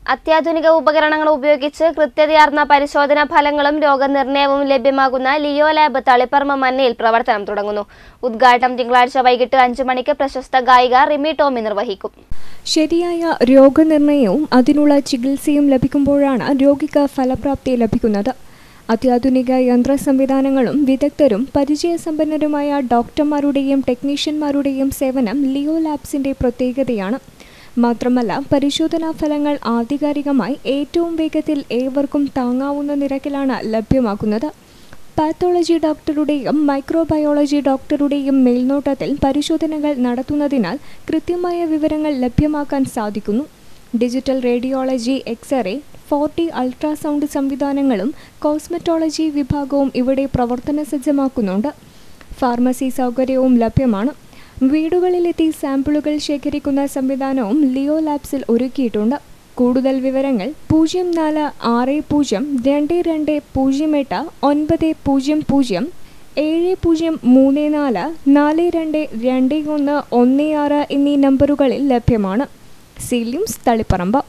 അത്യാധുനിക ഉപകരണങ്ങൾ ഉപയോഗിച്ച് കൃത്യതയാർന്ന പരിശോധനാ ഫലങ്ങളും രോഗനിർണയവും ലഭ്യമാകുന്ന ലിയോ ലാബ് തളിപ്പറമ്പ് മന്നയിൽ പ്രവർത്തനം തുടങ്ങുന്നു ഉദ്ഘാടനം തിങ്കളാഴ്ച വൈകിട്ട് അഞ്ചു മണിക്ക് പ്രശസ്ത ഗായിക റിമി ടോമി നിർവഹിക്കും ശരിയായ രോഗനിർണയവും അതിനുള്ള ചികിത്സയും ലഭിക്കുമ്പോഴാണ് രോഗിക്ക് ഫലപ്രാപ്തി ലഭിക്കുന്നത് അത്യാധുനിക യന്ത്ര സംവിധാനങ്ങളും വിദഗ്ധരും പരിചയസമ്പന്നരുമായ ഡോക്ടർമാരുടെയും ടെക്നീഷ്യന്മാരുടെയും സേവനം ലിയോ ലാബ്സിന്റെ പ്രത്യേകതയാണ് മാത്രമല്ല പരിശോധനാ ഫലങ്ങൾ ആധികാരികമായി ഏറ്റവും വേഗത്തിൽ ഏവർക്കും താങ്ങാവുന്ന നിരക്കിലാണ് ലഭ്യമാക്കുന്നത് പാത്തോളജി ഡോക്ടറുടെയും മൈക്രോബയോളജി ഡോക്ടറുടെയും മേൽനോട്ടത്തിൽ പരിശോധനകൾ നടത്തുന്നതിനാൽ കൃത്യമായ വിവരങ്ങൾ ലഭ്യമാക്കാൻ സാധിക്കുന്നു digital radiology x-ray four D ultrasound സംവിധാനങ്ങളും കോസ്മെറ്റോളജി വിഭാഗവും ഇവിടെ പ്രവർത്തന സജ്ജമാക്കുന്നുണ്ട് ഫാർമസി സൗകര്യവും ലഭ്യമാണ് വീടുകളിലെത്തി സാമ്പിളുകൾ ശേഖരിക്കുന്ന സംവിധാനവും ലിയോ ലാബ്സിൽ ഒരുക്കിയിട്ടുണ്ട് കൂടുതൽ വിവരങ്ങൾ പൂജ്യം നാല് ആറ് പൂജ്യം രണ്ട് രണ്ട് പൂജ്യം എട്ട് ഒൻപത് പൂജ്യം പൂജ്യം ഏഴ് പൂജ്യം മൂന്ന് നാല് നാല് രണ്ട് രണ്ട് ഒന്ന് ഒന്ന് ആറ് എന്നീ നമ്പറുകളിൽ ലഭ്യമാണ് സീലിംസ് തളിപ്പറമ്പ്